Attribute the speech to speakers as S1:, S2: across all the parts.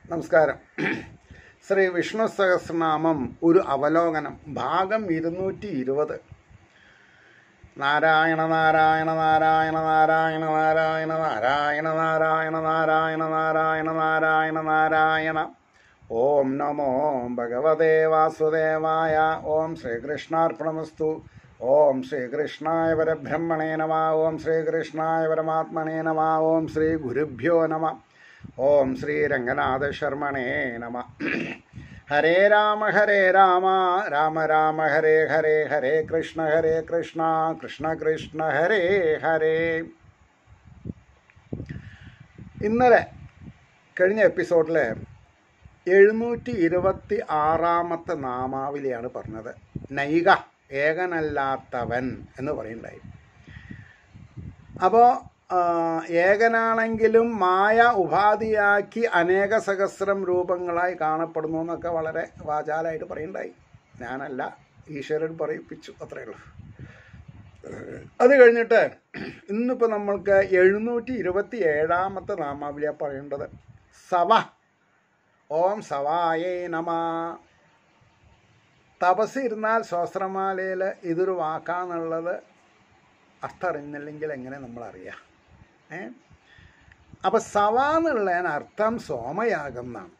S1: നമസ്കാരം ശ്രീ വിഷ്ണു സഹസ്രനാമം ഒരു അവലോകനം ഭാഗം ഇരുന്നൂറ്റി ഇരുപത് നാരായണ നാരായണ നാരായണ നാരായണ നാരായണ നാരായണ നാരായണ നാരായണ നാരായണ നാരായണ നാരായണ ഓം നമോ ഭഗവതേ വാസുദേവായ ഓം ശ്രീകൃഷ്ണാർപ്പണമസ്തു ഓം ശ്രീകൃഷ്ണായ പരബ്രഹ്മണേ നമ ഓം ശ്രീകൃഷ്ണായ പരമാത്മനേ നമ ഓം ശ്രീ ഗുരുഭ്യോ നമ ഓം ശ്രീ രംഗനാഥ ശർമ്മണേ നമ ഹരേ രാമ ഹരേ രാമ രാമ രാമ ഹരേ ഹരേ ഹരേ കൃഷ്ണ ഹരേ കൃഷ്ണ കൃഷ്ണ കൃഷ്ണ ഹരേ ഹരേ ഇന്നലെ കഴിഞ്ഞ എപ്പിസോഡിൽ എഴുന്നൂറ്റി ഇരുപത്തി ആറാമത്തെ നാമാവലിയാണ് പറഞ്ഞത് നൈക ഏകനല്ലാത്തവൻ എന്ന് പറയുണ്ടായി അപ്പോൾ ഏകനാണെങ്കിലും മായ ഉപാധിയാക്കി അനേക സഹസ്രം രൂപങ്ങളായി കാണപ്പെടുന്നു എന്നൊക്കെ വളരെ വാചാലായിട്ട് പറയുണ്ടായി ഞാനല്ല ഈശ്വരൻ പറയിപ്പിച്ചു അത്രയേ ഉള്ളൂ അത് കഴിഞ്ഞിട്ട് ഇന്നിപ്പോൾ നമ്മൾക്ക് എഴുന്നൂറ്റി ഇരുപത്തി ഏഴാമത്തെ നാമാവലിയാണ് പറയേണ്ടത് സവ ഓം സവായേ നമ തപസ് ഇരുന്നാൽ ശാസ്ത്രമാലയിൽ ഇതൊരു വാക്കാന്നുള്ളത് അർത്ഥം അറിഞ്ഞില്ലെങ്കിൽ എങ്ങനെ നമ്മളറിയാം ഏ അപ്പം സവ എന്നുള്ളതിന് അർത്ഥം സോമയാഗം എന്നാണ്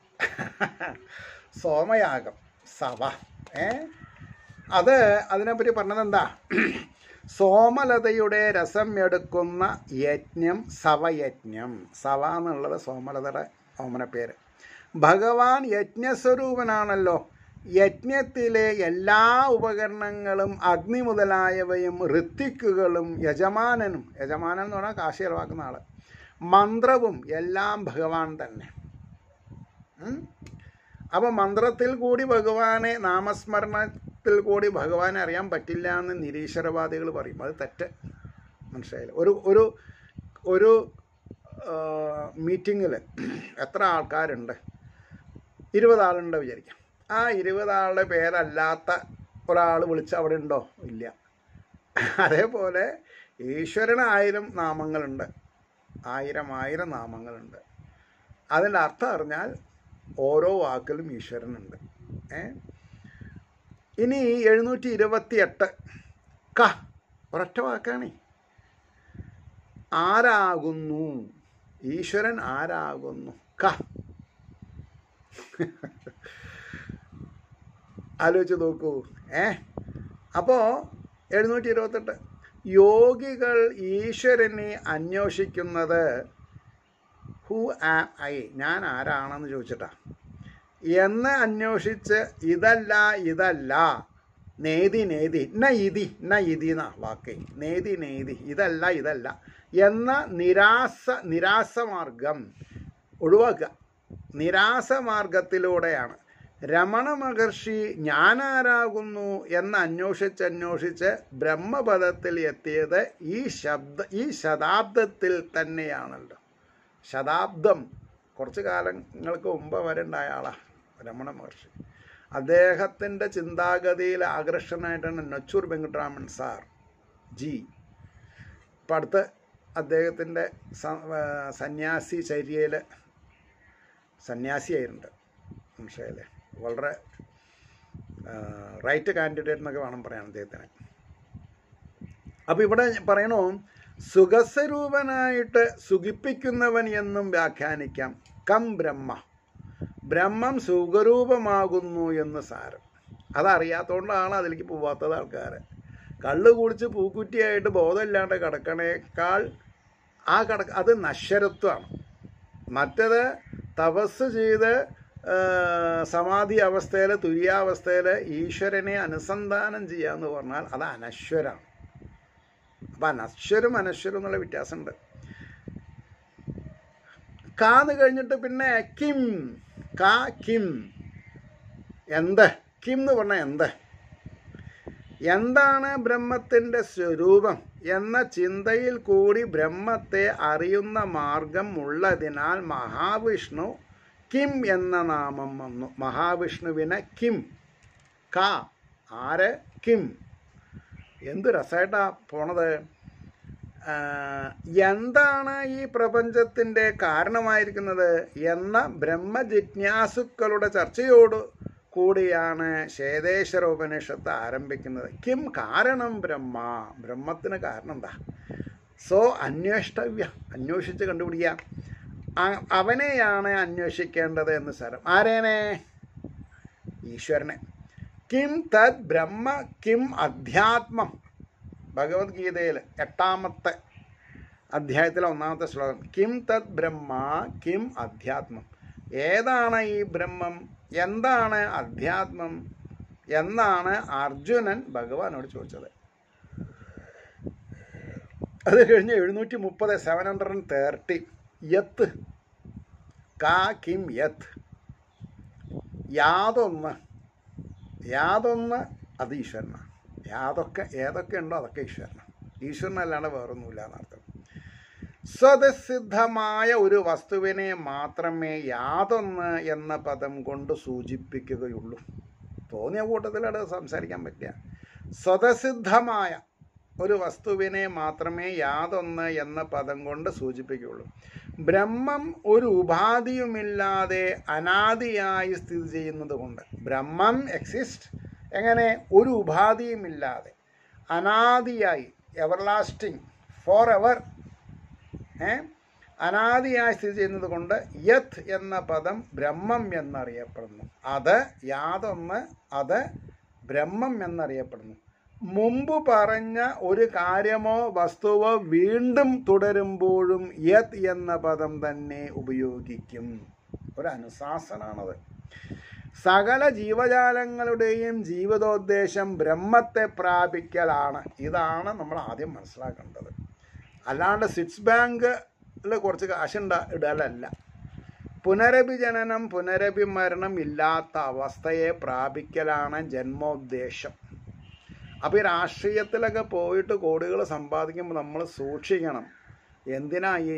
S1: സോമയാഗം സവ ഏ അത് അതിനെപ്പറ്റി പറഞ്ഞത് എന്താ സോമലതയുടെ രസം എടുക്കുന്ന യജ്ഞം സവയജ്ഞം സവ എന്നുള്ളത് സോമലതയുടെ ഓമന പേര് ഭഗവാൻ യജ്ഞസ്വരൂപനാണല്ലോ യജ്ഞത്തിലെ എല്ലാ ഉപകരണങ്ങളും അഗ്നി മുതലായവയും ഋത്തിക്കുകളും യജമാനനും യജമാനൻ എന്ന് പറഞ്ഞാൽ കാശി ചെലവാക്കുന്ന ആള് മന്ത്രവും എല്ലാം ഭഗവാൻ തന്നെ അപ്പം മന്ത്രത്തിൽ കൂടി ഭഗവാനെ നാമസ്മരണത്തിൽ കൂടി ഭഗവാനെ അറിയാൻ പറ്റില്ല എന്ന് നിരീശ്വരവാദികൾ പറയും അത് തെറ്റ് മനസ്സിലായില്ല ഒരു ഒരു ഒരു മീറ്റിങ്ങിൽ എത്ര ആൾക്കാരുണ്ട് ഇരുപത് ആളുണ്ട് വിചാരിക്കാം ആ ഇരുപതാളുടെ പേരല്ലാത്ത ഒരാൾ വിളിച്ച് അവിടെ ഉണ്ടോ ഇല്ല അതേപോലെ ഈശ്വരന് ആയിരം നാമങ്ങളുണ്ട് ആയിരം ആയിരം നാമങ്ങളുണ്ട് അതിൻ്റെ അർത്ഥം അറിഞ്ഞാൽ ഓരോ വാക്കിലും ഈശ്വരനുണ്ട് ഏ ഇനി എഴുന്നൂറ്റി ഇരുപത്തി എട്ട് ക ഒരൊറ്റ വാക്കാണേ ആരാകുന്നു ഈശ്വരൻ ആരാകുന്നു ക ആലോചിച്ച് നോക്കൂ ഏ അപ്പോൾ എഴുന്നൂറ്റി ഇരുപത്തെട്ട് യോഗികൾ ഈശ്വരനെ അന്വേഷിക്കുന്നത് ഹു ആം ഐ ഞാൻ ആരാണെന്ന് ചോദിച്ചിട്ടാ എന്ന് അന്വേഷിച്ച് ഇതല്ല ഇതല്ല നേതി നേതി ന ഇതി ന ഇതി എന്നാ വാക്കേ നേതി നേതി ഇതല്ല ഇതല്ല എന്ന നിരാസ നിരാസമാർഗം ഒഴിവാക്കുക നിരാസമാർഗത്തിലൂടെയാണ് രമണ മഹർഷി ഞാനാരാകുന്നു എന്ന് അന്വേഷിച്ച് അന്വേഷിച്ച് ബ്രഹ്മപദത്തിൽ എത്തിയത് ഈ ശബ്ദ ഈ ശതാബ്ദത്തിൽ തന്നെയാണല്ലോ ശതാബ്ദം കുറച്ച് കാലങ്ങൾക്ക് മുമ്പ് വരെ ഉണ്ടായ ആളാണ് രമണ മഹർഷി അദ്ദേഹത്തിൻ്റെ ചിന്താഗതിയിൽ ആകർഷണമായിട്ടാണ് നച്ചൂർ വെങ്കട്ടരാമൻ സാർ ജി ഇപ്പം അടുത്ത് അദ്ദേഹത്തിൻ്റെ സന്യാസി ചര്യയിൽ സന്യാസിയായിട്ടുണ്ട് മനസ്സിലായില്ലേ വളരെ റൈറ്റ് കാൻഡിഡേറ്റ് എന്നൊക്കെ വേണം പറയാൻ അദ്ദേഹത്തിന് അപ്പോൾ ഇവിടെ പറയണു സുഖസ്വരൂപനായിട്ട് സുഖിപ്പിക്കുന്നവൻ എന്നും വ്യാഖ്യാനിക്കാം കം ബ്രഹ്മ ബ്രഹ്മം സുഖരൂപമാകുന്നു എന്ന് സാരം അതറിയാത്തതുകൊണ്ടാണ് അതിലേക്ക് പോവാത്തത് ആൾക്കാർ കള്ള് കുടിച്ച് പൂക്കുറ്റിയായിട്ട് ബോധമില്ലാണ്ട് കിടക്കണേക്കാൾ ആ കിടക്ക അത് നശ്വരത്വമാണ് മറ്റത് തപസ് ചെയ്ത് സമാധി അവസ്ഥയിൽ തുര്യാവസ്ഥയിൽ ഈശ്വരനെ അനുസന്ധാനം ചെയ്യാന്ന് പറഞ്ഞാൽ അത് അനശ്വരാണ് അപ്പം അനശ്വരും അനശ്വരും എന്നുള്ള വ്യത്യാസമുണ്ട് കാന്ന് കഴിഞ്ഞിട്ട് പിന്നെ കിം കാ കിം എന്ത് കിം എന്ന് പറഞ്ഞാൽ എന്ത് എന്താണ് ബ്രഹ്മത്തിൻ്റെ സ്വരൂപം എന്ന ചിന്തയിൽ കൂടി ബ്രഹ്മത്തെ അറിയുന്ന മാർഗം ഉള്ളതിനാൽ മഹാവിഷ്ണു കിം എന്ന നാമം വന്നു മഹാവിഷ്ണുവിനെ കിം ക ആര് കിം എന്ത് രസമായിട്ടാ പോണത് ആ, എന്താണ് ഈ പ്രപഞ്ചത്തിൻ്റെ കാരണമായിരിക്കുന്നത് എന്ന ബ്രഹ്മജിജ്ഞാസുക്കളുടെ ചർച്ചയോട് കൂടിയാണ് ശേതേശ്വര ഉപനിഷത്ത് ആരംഭിക്കുന്നത് കിം കാരണം ബ്രഹ്മ ബ്രഹ്മത്തിന് കാരണം എന്താ സോ അന്വേഷ്ടവ്യ അന്വേഷിച്ച് കണ്ടുപിടിക്കുക അ- അവനെയാണ് അന്വേഷിക്കേണ്ടത് എന്ന് സാരം ആരേനെ ഈശ്വരനെ കിം തത് ബ്രഹ്മ കിം അധ്യാത്മം ഭഗവത്ഗീതയിൽ എട്ടാമത്തെ അധ്യായത്തിലെ ഒന്നാമത്തെ ശ്ലോകം കിം തത് ബ്രഹ്മ കിം അധ്യാത്മം ഏതാണ് ഈ ബ്രഹ്മം എന്താണ് അധ്യാത്മം എന്നാണ് അർജുനൻ ഭഗവാനോട് ചോദിച്ചത് അത് കഴിഞ്ഞ് എഴുന്നൂറ്റി മുപ്പത് സെവൻ ഹൺഡ്രഡ് ആൻഡ് തേർട്ടി യത്ത് കാ കിം യത്ത് യാതൊന്ന് യാതൊന്ന് അത് ഈശ്വരനാണ് യാതൊക്കെ ഏതൊക്കെ ഉണ്ടോ അതൊക്കെ ഈശ്വരനാണ് ഈശ്വരനല്ലാണ്ട് വേറൊന്നുമില്ല എന്നർത്ഥം സ്വതസിദ്ധമായ ഒരു വസ്തുവിനെ മാത്രമേ യാതൊന്ന് എന്ന പദം കൊണ്ട് സൂചിപ്പിക്കുകയുള്ളൂ തോന്നിയ കൂട്ടത്തിലത് സംസാരിക്കാൻ പറ്റില്ല സ്വതസിദ്ധമായ ഒരു വസ്തുവിനെ മാത്രമേ യാതൊന്ന് എന്ന പദം കൊണ്ട് സൂചിപ്പിക്കുകയുള്ളൂ ബ്രഹ്മം ഒരു ഉപാധിയുമില്ലാതെ അനാദിയായി സ്ഥിതി ചെയ്യുന്നത് കൊണ്ട് ബ്രഹ്മം എക്സിസ്റ്റ് എങ്ങനെ ഒരു ഉപാധിയുമില്ലാതെ അനാദിയായി എവർലാസ്റ്റിംഗ് ഫോർ എവർ ഏ അനാദിയായി സ്ഥിതി ചെയ്യുന്നത് കൊണ്ട് യത് എന്ന പദം ബ്രഹ്മം എന്നറിയപ്പെടുന്നു അത് യാതൊന്ന് അത് ബ്രഹ്മം എന്നറിയപ്പെടുന്നു മുമ്പ് പറഞ്ഞ ഒരു കാര്യമോ വസ്തുവോ വീണ്ടും തുടരുമ്പോഴും യത് എന്ന പദം തന്നെ ഉപയോഗിക്കും ഒരു അനുശാസനാണത് സകല ജീവജാലങ്ങളുടെയും ജീവിതോദ്ദേശം ബ്രഹ്മത്തെ പ്രാപിക്കലാണ് ഇതാണ് നമ്മൾ ആദ്യം മനസ്സിലാക്കേണ്ടത് അല്ലാണ്ട് സ്വിറ്റ്സ് ബാങ്കിൽ കുറച്ച് കാശുണ്ട ഇടലല്ല പുനരഭിജനനം പുനരഭിമരണം ഇല്ലാത്ത അവസ്ഥയെ പ്രാപിക്കലാണ് ജന്മോദ്ദേശം അപ്പോൾ ഈ രാഷ്ട്രീയത്തിലൊക്കെ പോയിട്ട് കോടികൾ സമ്പാദിക്കുമ്പോൾ നമ്മൾ സൂക്ഷിക്കണം എന്തിനാ ഈ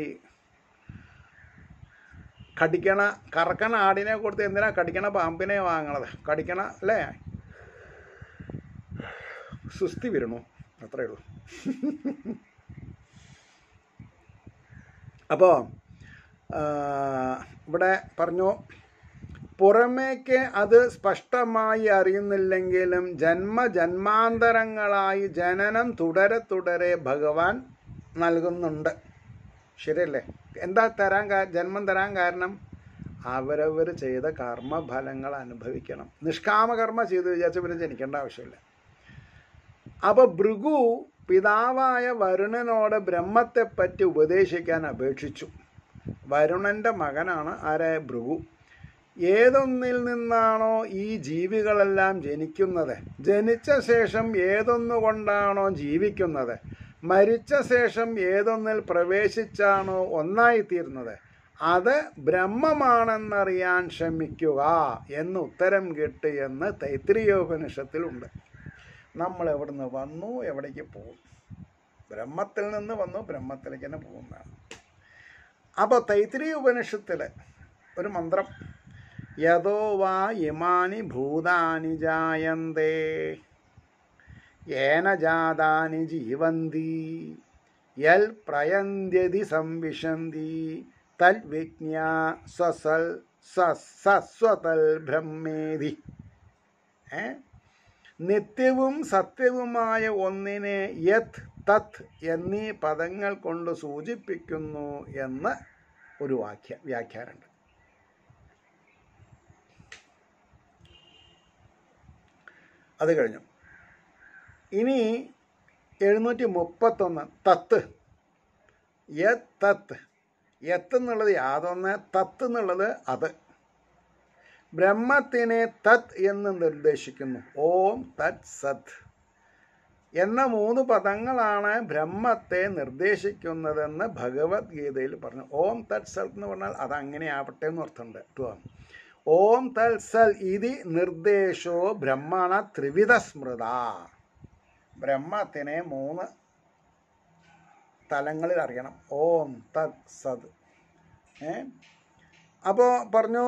S1: കടിക്കണ കറക്കണ ആടിനെ കൊടുത്ത് എന്തിനാ കടിക്കണ പാമ്പിനെ വാങ്ങണത് കടിക്കണ അല്ലേ സുസ്തി വരണു അത്രയേ ഉള്ളൂ അപ്പോൾ ഇവിടെ പറഞ്ഞു പുറമേക്ക് അത് സ്പഷ്ടമായി അറിയുന്നില്ലെങ്കിലും ജന്മജന്മാന്തരങ്ങളായി ജനനം തുടരെ തുടരെ ഭഗവാൻ നൽകുന്നുണ്ട് ശരിയല്ലേ എന്താ തരാൻ കാ- ജന്മം തരാൻ കാരണം അവരവർ ചെയ്ത കർമ്മഫലങ്ങൾ അനുഭവിക്കണം നിഷ്കാമകർമ്മ ചെയ്ത് വിചാരിച്ച പിന്നെ ജനിക്കേണ്ട ആവശ്യമില്ല അപ്പോൾ ഭൃഗു പിതാവായ വരുണനോട് ബ്രഹ്മത്തെപ്പറ്റി ഉപദേശിക്കാൻ അപേക്ഷിച്ചു വരുണൻ്റെ മകനാണ് ആരായ ഭൃഗു ഏതൊന്നിൽ നിന്നാണോ ഈ ജീവികളെല്ലാം ജനിക്കുന്നത് ജനിച്ച ശേഷം ഏതൊന്നുകൊണ്ടാണോ ജീവിക്കുന്നത് മരിച്ച ശേഷം ഏതൊന്നിൽ പ്രവേശിച്ചാണോ ഒന്നായിത്തീരുന്നത് അത് ബ്രഹ്മമാണെന്നറിയാൻ ശ്രമിക്കുക എന്ന് ഉത്തരം കിട്ടി എന്ന് തൈത്രിയോപനിഷത്തിലുണ്ട് നമ്മൾ എവിടുന്ന് വന്നു എവിടേക്ക് പോകും ബ്രഹ്മത്തിൽ നിന്ന് വന്നു ബ്രഹ്മത്തിലേക്ക് തന്നെ പോകുന്നതാണ് അപ്പോൾ തൈത്രീയ ഉപനിഷത്തിൽ ഒരു മന്ത്രം യഥോ വാ ഇമാനി ഭൂതാനി ജായന്തേ ഏന ജാതാനി ജീവന്തി യൽ പ്രയന്ത്യതി സംവിശന്തി തൽ വിജ്ഞാ സ്വസൽ സസ്വതൽ ബ്രഹ്മേധി ഏ നിത്യവും സത്യവുമായ ഒന്നിനെ യത് തത് എന്നീ പദങ്ങൾ കൊണ്ട് സൂചിപ്പിക്കുന്നു എന്ന് ഒരു വാക്യ വ്യാഖ്യാനമുണ്ട് അത് കഴിഞ്ഞു ഇനി എഴുന്നൂറ്റി മുപ്പത്തൊന്ന് തത്ത് യത് തത്ത് യത്ത് എന്നുള്ളത് യാതൊന്ന് തത്ത് എന്നുള്ളത് അത് ബ്രഹ്മത്തിനെ തത് എന്ന് നിർദ്ദേശിക്കുന്നു ഓം തത് സത് എന്ന മൂന്ന് പദങ്ങളാണ് ബ്രഹ്മത്തെ നിർദ്ദേശിക്കുന്നതെന്ന് ഭഗവത്ഗീതയിൽ പറഞ്ഞു ഓം തത് സത് എന്ന് പറഞ്ഞാൽ അത് അങ്ങനെ ആവട്ടെ എന്ന് അർത്ഥമുണ്ട് കേട്ടോ ഓം തൽ സൽ ഇതി നിർദ്ദേശോ ബ്രഹ്മണ ത്രിവിധ സ്മൃത ബ്രഹ്മത്തിനെ മൂന്ന് തലങ്ങളിൽ അറിയണം ഓം തത് സത് ഏ അപ്പോൾ പറഞ്ഞു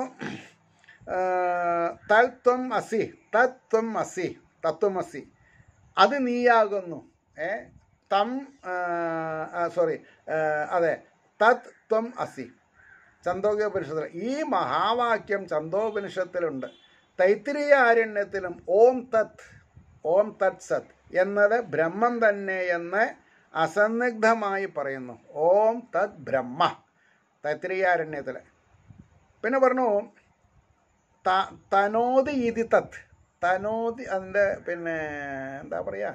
S1: തൽത്വം അസി തത്വം അസി തത്വം അസി അത് നീയാകുന്നു ഏ തം സോറി അതെ തത് ത്വം അസി ചന്തോഗ്യോപനിഷത്തിൽ ഈ മഹാവാക്യം ചന്തോപനിഷത്തിലുണ്ട് തൈത്തിരീയ ആരണ്യത്തിലും ഓം തത് ഓം തത് സത് എന്നത് ബ്രഹ്മം തന്നെ എന്ന് അസന്നിഗ്ധമായി പറയുന്നു ഓം തത് ബ്രഹ്മ തൈത്തിരീയാരണ്യത്തിൽ പിന്നെ പറഞ്ഞു ത തനോതി ഇതി തത് തനോതി അതിൻ്റെ പിന്നെ എന്താ പറയുക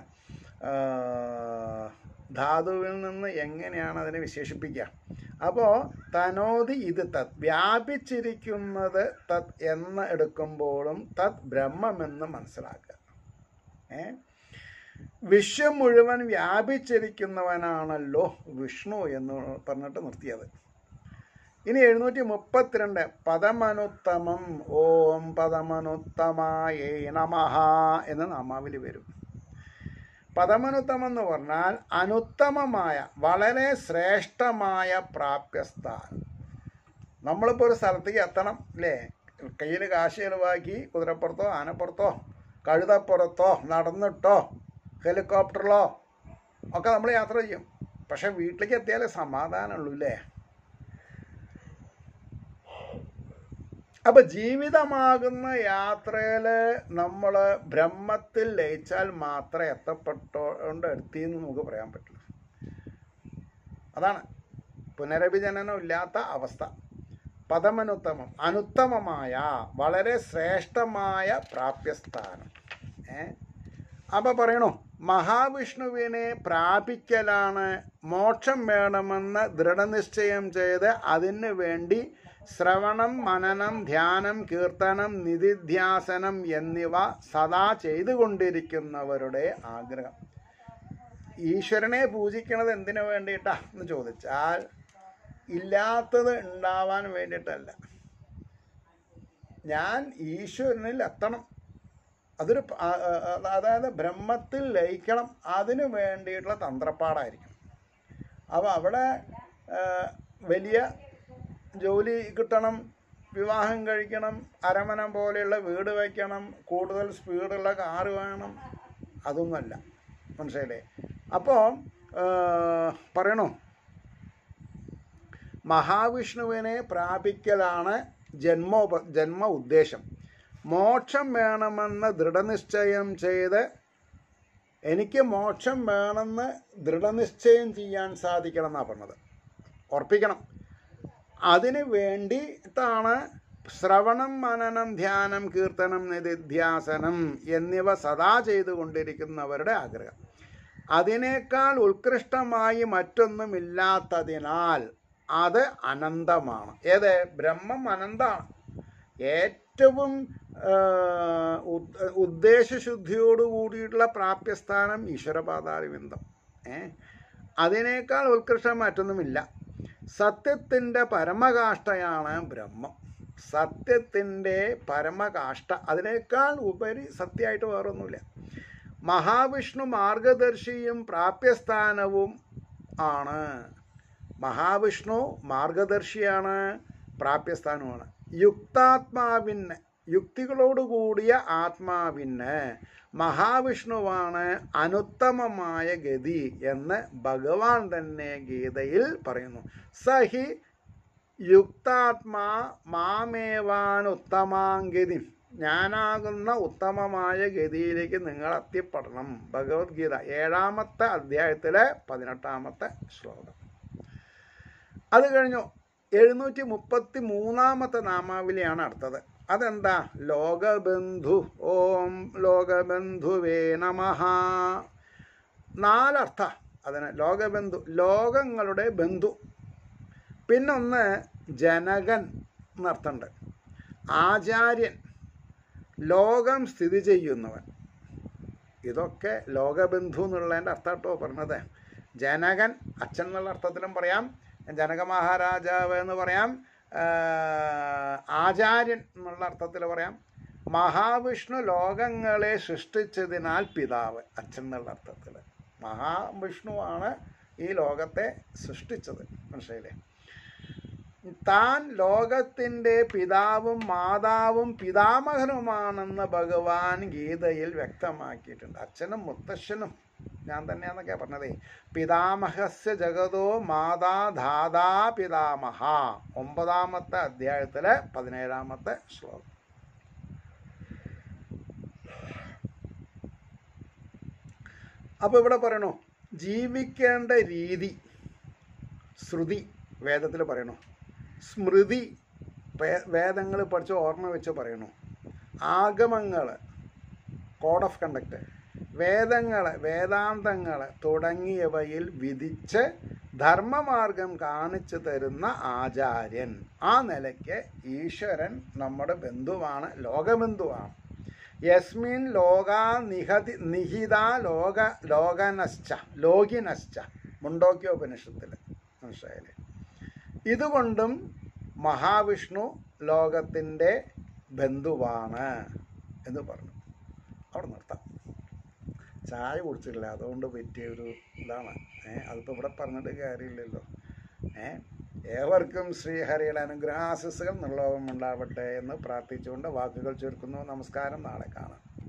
S1: ധാതുവിൽ നിന്ന് എങ്ങനെയാണ് അതിനെ വിശേഷിപ്പിക്കുക അപ്പോൾ തനോതി ഇത് തത് വ്യാപിച്ചിരിക്കുന്നത് തത് എന്ന് എടുക്കുമ്പോഴും തത് ബ്രഹ്മമെന്ന് മനസ്സിലാക്കുക ഏ വിശ്വം മുഴുവൻ വ്യാപിച്ചിരിക്കുന്നവനാണല്ലോ വിഷ്ണു എന്ന് പറഞ്ഞിട്ട് നിർത്തിയത് ഇനി എഴുന്നൂറ്റി മുപ്പത്തിരണ്ട് പദമനുത്തമം ഓം പദമനുത്തമായേ നമഃ എന്ന് നാമാവിൽ വരും പദമനുത്തമം എന്ന് പറഞ്ഞാൽ അനുത്തമമായ വളരെ ശ്രേഷ്ഠമായ പ്രാപ്യസ്ഥാനം നമ്മളിപ്പോൾ ഒരു സ്ഥലത്തേക്ക് എത്തണം അല്ലേ കയ്യിൽ കാശ് ചെലവാക്കി കുതിരപ്പുറത്തോ ആനപ്പുറത്തോ കഴുതപ്പുറത്തോ നടന്നിട്ടോ ഹെലികോപ്റ്ററിലോ ഒക്കെ നമ്മൾ യാത്ര ചെയ്യും പക്ഷെ വീട്ടിലേക്ക് എത്തിയാലേ സമാധാനമുള്ളൂ അല്ലേ അപ്പൊ ജീവിതമാകുന്ന യാത്രയിൽ നമ്മൾ ബ്രഹ്മത്തിൽ ലയിച്ചാൽ മാത്രമേ എത്തപ്പെട്ടോണ്ട് എത്തിയെന്ന് നമുക്ക് പറയാൻ പറ്റുള്ളൂ അതാണ് പുനരഭിജനനം ഇല്ലാത്ത അവസ്ഥ പദമനുത്തമം അനുത്തമമായ വളരെ ശ്രേഷ്ഠമായ പ്രാപ്യസ്ഥാനം ഏ അപ്പൊ പറയണു മഹാവിഷ്ണുവിനെ പ്രാപിക്കലാണ് മോക്ഷം വേണമെന്ന് ദൃഢനിശ്ചയം ചെയ്ത് അതിനു വേണ്ടി ശ്രവണം മനനം ധ്യാനം കീർത്തനം നിധിധ്യാസനം എന്നിവ സദാ ചെയ്തുകൊണ്ടിരിക്കുന്നവരുടെ ആഗ്രഹം ഈശ്വരനെ പൂജിക്കണത് എന്തിനു വേണ്ടിയിട്ടാ എന്ന് ചോദിച്ചാൽ ഇല്ലാത്തത് ഉണ്ടാവാൻ വേണ്ടിയിട്ടല്ല ഞാൻ ഈശ്വരനിൽ എത്തണം അതൊരു പ- ആ- ആ- ആ- അതായത് ബ്രഹ്മത്തിൽ ലയിക്കണം അതിനു വേണ്ടിയിട്ടുള്ള തന്ത്രപ്പാടായിരിക്കും അപ്പോൾ അവിടെ ആ, വലിയ ജോലി കിട്ടണം വിവാഹം കഴിക്കണം അരമന പോലെയുള്ള വീട് വയ്ക്കണം കൂടുതൽ സ്പീഡുള്ള കാറ് വേണം അതൊന്നുമല്ല മനസ്സിലായില്ലേ അപ്പോൾ പറയണോ മഹാവിഷ്ണുവിനെ പ്രാപിക്കലാണ് ജന്മോപ ജന്മ ഉദ്ദേശം മോക്ഷം വേണമെന്ന് ദൃഢനിശ്ചയം ചെയ്ത് എനിക്ക് മോക്ഷം വേണമെന്ന് ദൃഢനിശ്ചയം ചെയ്യാൻ സാധിക്കണം എന്നാണ് പറഞ്ഞത് ഉറപ്പിക്കണം അതിന് വേണ്ടിയിട്ടാണ് ശ്രവണം മനനം ധ്യാനം കീർത്തനം നിധിധ്യാസനം എന്നിവ സദാ ചെയ്തുകൊണ്ടിരിക്കുന്നവരുടെ ആഗ്രഹം അതിനേക്കാൾ ഉത്കൃഷ്ടമായി മറ്റൊന്നുമില്ലാത്തതിനാൽ അത് അനന്തമാണ് ഏത് ബ്രഹ്മം അനന്താണ് ഏറ്റവും ആ, ഉദ്- ഉദ്ദേശശുദ്ധിയോട് കൂടിയിട്ടുള്ള പ്രാപ്യസ്ഥാനം ഈശ്വരപാതാരവിന്ദം ഏ അതിനേക്കാൾ ഉത്കൃഷ്ടം മറ്റൊന്നുമില്ല സത്യത്തിൻ്റെ പരമകാഷ്ഠയാണ് ബ്രഹ്മം സത്യത്തിൻ്റെ പരമകാഷ്ഠ അതിനേക്കാൾ ഉപരി സത്യമായിട്ട് വേറൊന്നുമില്ല മഹാവിഷ്ണു മാർഗദർശിയും പ്രാപ്യസ്ഥാനവും ആണ് മഹാവിഷ്ണു മാർഗദർശിയാണ് പ്രാപ്യസ്ഥാനവുമാണ് യുക്താത്മാവിന് യുക്തികളോടുകൂടിയ ആത്മാവിന് മഹാവിഷ്ണുവാണ് അനുത്തമമായ ഗതി എന്ന് ഭഗവാൻ തന്നെ ഗീതയിൽ പറയുന്നു സഹി യുക്താത്മാ മാമേവാനുത്തമാംഗതി ഞാനാകുന്ന ഉത്തമമായ ഗതിയിലേക്ക് നിങ്ങൾ എത്തിപ്പെടണം ഭഗവത്ഗീത ഏഴാമത്തെ അധ്യായത്തിലെ പതിനെട്ടാമത്തെ ശ്ലോകം അത് കഴിഞ്ഞു എഴുന്നൂറ്റി മുപ്പത്തി മൂന്നാമത്തെ നാമാവലിയാണ് അടുത്തത് അതെന്താ ലോകബന്ധു ഓം ലോകബന്ധുവേ നമഃ നാലർത്ഥ അതിന് ലോകബന്ധു ലോകങ്ങളുടെ ബന്ധു പിന്നൊന്ന് ജനകൻ എന്നർത്ഥമുണ്ട് ആചാര്യൻ ലോകം സ്ഥിതി ചെയ്യുന്നവൻ ഇതൊക്കെ ലോകബന്ധു എന്നുള്ളതിൻ്റെ അർത്ഥം കേട്ടോ പറഞ്ഞത് ജനകൻ അച്ഛൻ എന്നുള്ള അർത്ഥത്തിലും പറയാം ജനക മഹാരാജാവ് എന്ന് പറയാം ആ, ആചാര്യൻ എന്നുള്ള അർത്ഥത്തിൽ പറയാം മഹാവിഷ്ണു ലോകങ്ങളെ സൃഷ്ടിച്ചതിനാൽ പിതാവ് അച്ഛൻ എന്നുള്ള അർത്ഥത്തിൽ മഹാവിഷ്ണുവാണ് ഈ ലോകത്തെ സൃഷ്ടിച്ചത് മനസ്സിലായില്ലേ താൻ ലോകത്തിൻ്റെ പിതാവും മാതാവും പിതാമഹനുമാണെന്ന് ഭഗവാൻ ഗീതയിൽ വ്യക്തമാക്കിയിട്ടുണ്ട് അച്ഛനും മുത്തശ്ശനും ഞാൻ തന്നെയാന്നൊക്കെയാ പറഞ്ഞതേ പിതാമഹസ്യ ജഗതോ മാതാ ധാതാ പിതാമഹ ഒമ്പതാമത്തെ അധ്യായത്തിലെ പതിനേഴാമത്തെ ശ്ലോകം അപ്പോൾ ഇവിടെ പറയണു ജീവിക്കേണ്ട രീതി ശ്രുതി വേദത്തിൽ പറയണു സ്മൃതി വേദങ്ങൾ പഠിച്ച് ഓർമ്മ വെച്ച് പറയണു ആഗമങ്ങൾ കോഡ് ഓഫ് കണ്ടക്ട് വേദങ്ങൾ വേദാന്തങ്ങൾ തുടങ്ങിയവയിൽ വിധിച്ച് ധർമ്മമാർഗം കാണിച്ചു തരുന്ന ആചാര്യൻ ആ നിലയ്ക്ക് ഈശ്വരൻ നമ്മുടെ ബന്ധുവാണ് ലോകബന്ധുവാണ് യസ്മിൻ ലോക നിഹതി നിഹിത ലോക ലോകനശ്ച ലോകിനശ്ച മുണ്ടോക്യോപനിഷത്തിൽ മനസ്സിലായില്ലേ ഇതുകൊണ്ടും മഹാവിഷ്ണു ലോകത്തിൻ്റെ ബന്ധുവാണ് എന്ന് പറഞ്ഞു അവിടെ നിർത്താം ചായ കുടിച്ചിട്ടില്ല അതുകൊണ്ട് പറ്റിയ ഒരു ഇതാണ് ഏ അതിപ്പോൾ ഇവിടെ പറഞ്ഞിട്ട് കാര്യമില്ലല്ലോ ഏ ഏവർക്കും ശ്രീഹരിയുടെ അനുഗ്രഹാശിസുകൾ നിർലോഭം ഉണ്ടാവട്ടെ എന്ന് പ്രാർത്ഥിച്ചുകൊണ്ട് വാക്കുകൾ ചുരുക്കുന്നു നമസ്കാരം നാളെ കാണാം